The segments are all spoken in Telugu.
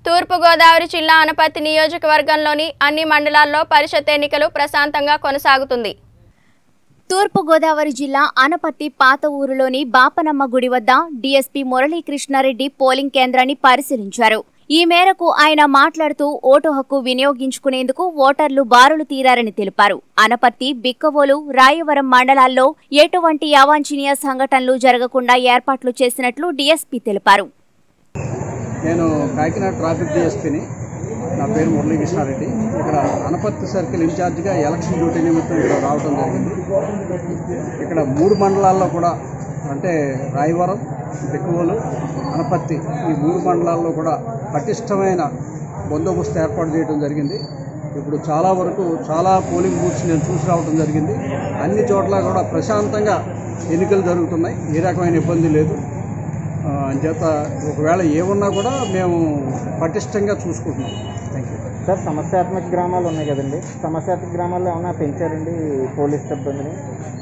తూర్పుగోదావరి జిల్లా అనపర్తి నియోజకవర్గంలోని అన్ని మండలాల్లో పరిషత్ ఎన్నికలు ప్రశాంతంగా కొనసాగుతుంది తూర్పుగోదావరి జిల్లా అనపత్తి పాత ఊరులోని బాపనమ్మ గుడి వద్ద డీఎస్పీ మురళీకృష్ణారెడ్డి పోలింగ్ కేంద్రాన్ని పరిశీలించారు ఈ మేరకు ఆయన మాట్లాడుతూ ఓటు హక్కు వినియోగించుకునేందుకు ఓటర్లు బారులు తీరారని తెలిపారు అనపర్తి బిక్కవోలు రాయవరం మండలాల్లో ఎటువంటి అవాంఛనీయ సంఘటనలు జరగకుండా ఏర్పాట్లు చేసినట్లు డీఎస్పీ తెలిపారు నేను కాకినాడ ట్రాఫిక్ డిఎస్పీని నా పేరు మురళీకృష్ణారెడ్డి ఇక్కడ అనపర్తి సర్కిల్ ఇన్ఛార్జిగా ఎలక్షన్ డ్యూటీ నిమిత్తం ఇక్కడ రావడం జరిగింది ఇక్కడ మూడు మండలాల్లో కూడా అంటే రాయవరం బిక్కువలు అనపర్తి ఈ మూడు మండలాల్లో కూడా పటిష్టమైన బందోబస్తు ఏర్పాటు చేయడం జరిగింది ఇప్పుడు చాలా వరకు చాలా పోలింగ్ బూత్స్ నేను చూసి రావడం జరిగింది అన్ని చోట్ల కూడా ప్రశాంతంగా ఎన్నికలు జరుగుతున్నాయి ఏ రకమైన ఇబ్బంది లేదు ఆ, అంచేత ఒకవేళ ఏమున్నా కూడా మేము పటిష్టంగా చూసుకుంటున్నాం థ్యాంక్ యూ సార్ సమస్యాత్మక గ్రామాలు ఉన్నాయి కదండి సమస్యాత్మక గ్రామాల్లో ఏమైనా పెంచారండి పోలీస్ సిబ్బందిని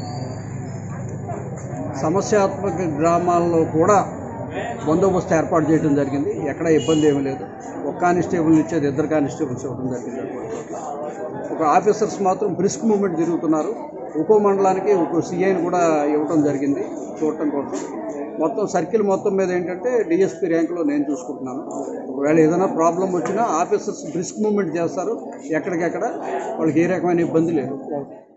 సమస్యాత్మక గ్రామాల్లో కూడా బందోబస్తు ఏర్పాటు చేయడం జరిగింది ఎక్కడ ఇబ్బంది ఏమీ లేదు ఒక కానిస్టేబుల్ ఇచ్చేది ఇద్దరు కానిస్టేబుల్స్ ఇవ్వడం జరిగింది అటువంటి చోట్ల. ఒక ఆఫీసర్స్ మాత్రం బ్రిస్క్ మూమెంట్ తిరుగుతున్నారు ఒక్కో మండలానికి ఒక్కో సిఐని కూడా ఇవ్వడం జరిగింది చూడటం కోసం మొత్తం సర్కిల్ మొత్తం మీద ఏంటంటే డిఎస్పీ ర్యాంకులో నేను చూసుకుంటున్నాను ఒకవేళ ఏదైనా ప్రాబ్లం వచ్చినా ఆఫీసర్స్ బ్రిస్క్ మూమెంట్ చేస్తారు ఎక్కడికెక్కడ వాళ్ళకి ఏ రకమైన ఇబ్బంది లేదు